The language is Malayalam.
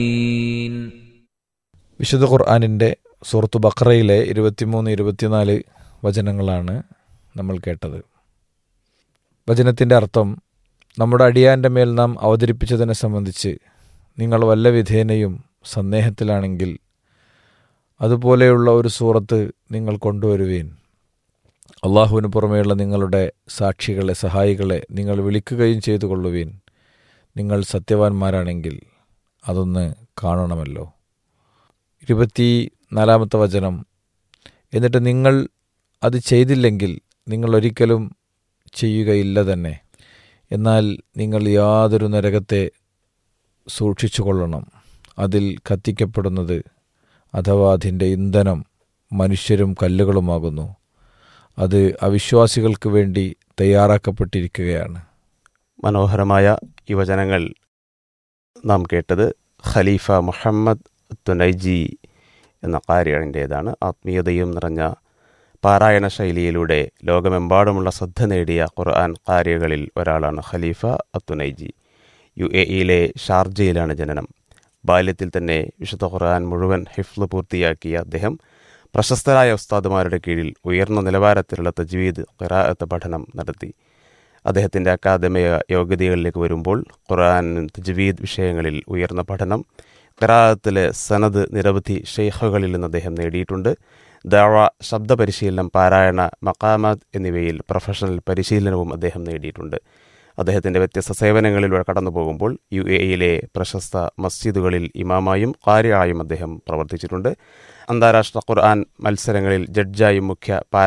വിശുദ്ധ ഖുർആാനിൻ്റെ സൂറത്ത് ബക്രയിലെ ഇരുപത്തിമൂന്ന് ഇരുപത്തിനാല് വചനങ്ങളാണ് നമ്മൾ കേട്ടത് വചനത്തിൻ്റെ അർത്ഥം നമ്മുടെ അടിയാൻ്റെ മേൽ നാം അവതരിപ്പിച്ചതിനെ സംബന്ധിച്ച് നിങ്ങൾ വല്ല വിധേനയും സന്ദേഹത്തിലാണെങ്കിൽ അതുപോലെയുള്ള ഒരു സൂറത്ത് നിങ്ങൾ കൊണ്ടുവരുവീൻ അള്ളാഹുവിന് പുറമെയുള്ള നിങ്ങളുടെ സാക്ഷികളെ സഹായികളെ നിങ്ങൾ വിളിക്കുകയും ചെയ്തു കൊള്ളുവീൻ നിങ്ങൾ സത്യവാന്മാരാണെങ്കിൽ അതൊന്ന് കാണണമല്ലോ ഇരുപത്തി നാലാമത്തെ വചനം എന്നിട്ട് നിങ്ങൾ അത് ചെയ്തില്ലെങ്കിൽ നിങ്ങൾ ഒരിക്കലും ചെയ്യുകയില്ല തന്നെ എന്നാൽ നിങ്ങൾ യാതൊരു നരകത്തെ സൂക്ഷിച്ചു കൊള്ളണം അതിൽ കത്തിക്കപ്പെടുന്നത് അഥവാ അതിൻ്റെ ഇന്ധനം മനുഷ്യരും കല്ലുകളുമാകുന്നു അത് അവിശ്വാസികൾക്ക് വേണ്ടി തയ്യാറാക്കപ്പെട്ടിരിക്കുകയാണ് മനോഹരമായ ഈ വചനങ്ങൾ നാം കേട്ടത് ഖലീഫ മുഹമ്മദ് തുനൈജി എന്ന കാര്യണിൻ്റേതാണ് ആത്മീയതയും നിറഞ്ഞ പാരായണ ശൈലിയിലൂടെ ലോകമെമ്പാടുമുള്ള ശ്രദ്ധ നേടിയ ഖുർആൻ കാര്യകളിൽ ഒരാളാണ് ഖലീഫ അത്തുനൈജി യു എ ഇയിലെ ഷാർജയിലാണ് ജനനം ബാല്യത്തിൽ തന്നെ വിശുദ്ധ ഖുർആൻ മുഴുവൻ ഹിഫ്ല് പൂർത്തിയാക്കിയ അദ്ദേഹം പ്രശസ്തരായ ഉസ്താദുമാരുടെ കീഴിൽ ഉയർന്ന നിലവാരത്തിലുള്ള തജ്വീദ് ഖിറാഅത്ത് പഠനം നടത്തി അദ്ദേഹത്തിൻ്റെ അക്കാദമിക യോഗ്യതകളിലേക്ക് വരുമ്പോൾ ഖുർആൻ തജ്വീദ് വിഷയങ്ങളിൽ ഉയർന്ന പഠനം ഖിറാഅത്തിലെ സനദ് നിരവധി ഷെയ്ഖുകളിൽ നിന്ന് അദ്ദേഹം നേടിയിട്ടുണ്ട് ദാവ ശബ്ദ പരിശീലനം പാരായണ മക്കാമാത്ത് എന്നിവയിൽ പ്രൊഫഷണൽ പരിശീലനവും അദ്ദേഹം നേടിയിട്ടുണ്ട് അദ്ദേഹത്തിൻ്റെ വ്യത്യസ്ത സേവനങ്ങളിലൂടെ കടന്നു പോകുമ്പോൾ യു എ ഇയിലെ പ്രശസ്ത മസ്ജിദുകളിൽ ഇമാമായും കാര്യായും അദ്ദേഹം പ്രവർത്തിച്ചിട്ടുണ്ട് അന്താരാഷ്ട്ര ഖുർആൻ മത്സരങ്ങളിൽ ജഡ്ജായും മുഖ്യ